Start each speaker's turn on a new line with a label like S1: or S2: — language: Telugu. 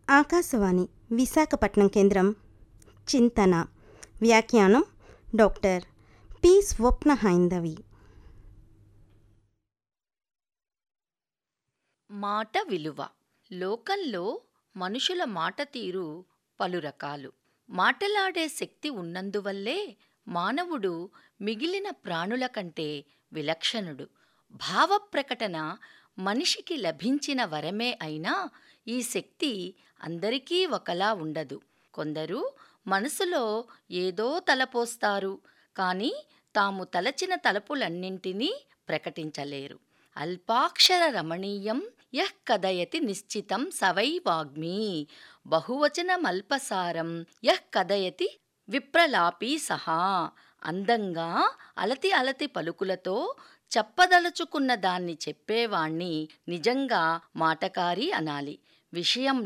S1: ఆకాశవాణి విశాఖపట్నం కేంద్రం చింతన వ్యాఖ్యానం డాక్టర్ పి స్వప్న హైందవి
S2: మాట విలువ లోకంలో మనుషుల మాట తీరు పలు రకాలు మాటలాడే శక్తి ఉన్నందువల్లే మానవుడు మిగిలిన ప్రాణుల కంటే విలక్షణుడు భావప్రకటన మనిషికి లభించిన వరమే అయినా ఈ శక్తి అందరికీ ఒకలా ఉండదు కొందరు మనసులో ఏదో తలపోస్తారు కానీ తాము తలచిన తలపులన్నింటినీ ప్రకటించలేరు అల్పాక్షర రమణీయం యః కదయతి నిశ్చితం సవై వాగ్మీ బహువచనమల్పసారం యః కదయతి విప్రలాపీ సహా అందంగా అలతి అలతి పలుకులతో చెప్పదలుచుకున్న దాన్ని చెప్పేవాణ్ణి నిజంగా మాటకారి అనాలి విషయం